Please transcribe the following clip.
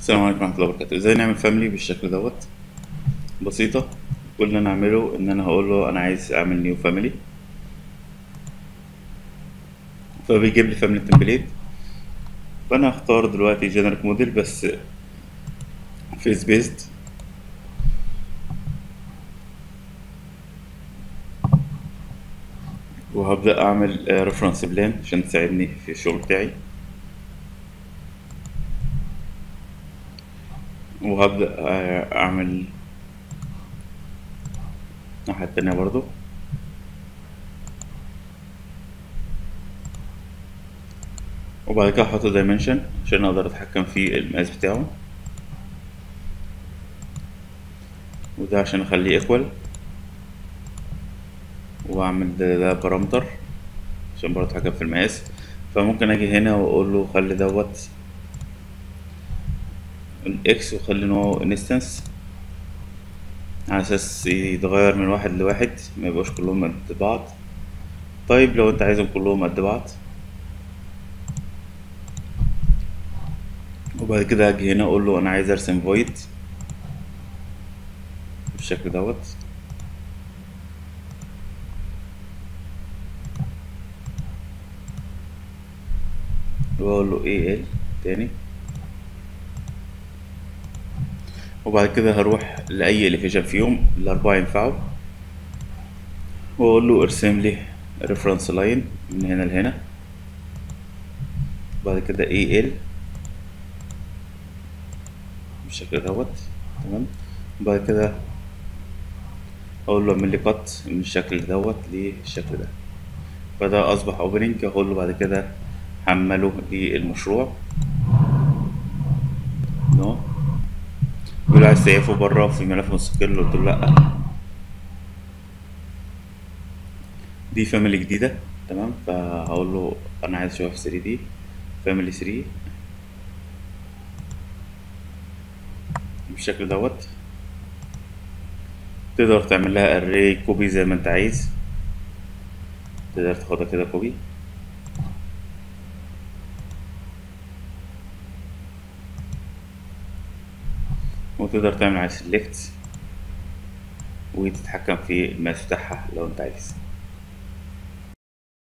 السلام عليكم ورحمة الله وبركاته ازاي نعمل فاميلي بالشكل دوت بسيطة كل اللي انا اعمله ان انا هقول له انا عايز اعمل نيو فاميلي فبيجيب لي فاميلي تمبليت فانا هختار دلوقتي جنريك موديل بس فيس بيزد وهبدأ اعمل ريفرنس بلان عشان تساعدني في الشغل بتاعي وهبدأ اعمل الناحية التانية برضو وبعد كده احط دايمنشن عشان اقدر اتحكم في المقاس بتاعه وده عشان اخليه ايكوال واعمل ده, ده بارامتر عشان برضه اتحكم في المقاس فممكن اجي هنا واقول له خلي دوت الاكس وخلي نوعه انستنس على اساس يتغير من واحد لواحد ما يبقاش كلهم قد بعض طيب لو انت عايزهم كلهم قد بعض وبعد كده اجي هنا اقول له انا عايز ارسم فويد بالشكل دوت واقول له اي ال تاني وبعد كده هروح لأي اليفيشن فيهم الأربعة ينفعوا وأقول له ارسم لي ريفرنس لاين من هنا لهنا بعد كده اي ال بالشكل دوت تمام بعد كده أقول له اعمل لي كات من الشكل دوت للشكل ده فده أصبح اوبننج أقول له بعد كده حمله للمشروع نو بيقول عايز تسيفه بره في ملف مستقل قلت له لا دي فاميلي جديدة تمام فهقول له انا عايز اشوفها في 3 دي فاميلي 3 بالشكل دوت تقدر تعمل لها اري كوبي زي ما انت عايز تقدر تاخدها كده كوبي وتقدر تعمل على سيلكت وتتحكم في الماس بتاعها لو انت عايز